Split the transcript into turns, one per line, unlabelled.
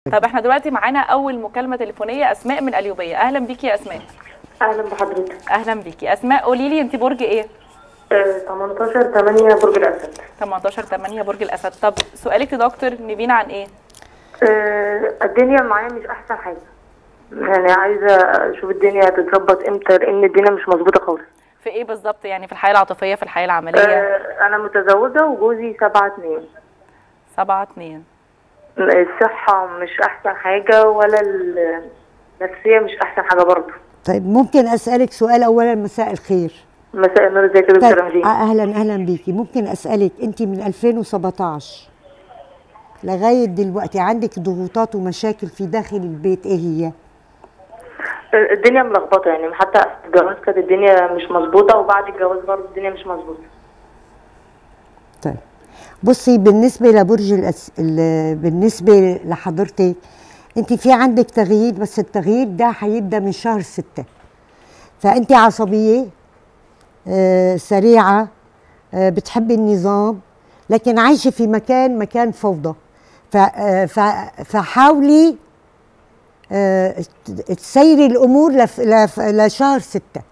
طب احنا دلوقتي معانا اول مكالمه تليفونيه اسماء من اليوبيه اهلا بيكي يا اسماء
اهلا بحضرتك
اهلا بيكي اسماء قولي لي انت برج ايه
آه، 18 8 برج الاسد
18 8 برج الاسد طب سؤالك لدكتور نبينا عن ايه
آه، الدنيا معايا مش احسن حاجه يعني عايزه اشوف الدنيا هتتظبط امتى لان الدنيا مش مظبوطه خالص
في ايه بالظبط يعني في الحياه العاطفيه في الحياه العمليه
آه، انا متزوجه وجوزي 7 2
7 2
الصحه مش احسن حاجه ولا النفسيه مش احسن حاجه برضه
طيب ممكن اسالك سؤال اولا مساء الخير
مساء النور ازيك يا
طيب
دكتوره مجيد
اهلا اهلا بيكي ممكن اسالك انت من 2017 لغايه دلوقتي عندك ضغوطات ومشاكل في داخل البيت ايه هي
آه، الدنيا ملخبطه يعني حتى الجواز كانت الدنيا مش مظبوطه وبعد الجواز برضه الدنيا مش مظبوطه
طيب بصي بالنسبه لبرج الأس... ال- بالنسبه لحضرتك انت في عندك تغيير بس التغيير ده هيبدا من شهر ستة فانت عصبيه آه سريعه آه بتحبي النظام لكن عايشه في مكان مكان فوضى ف... آه ف... فحاولي آه، ت- تسيري الامور لف... لف... لشهر ستة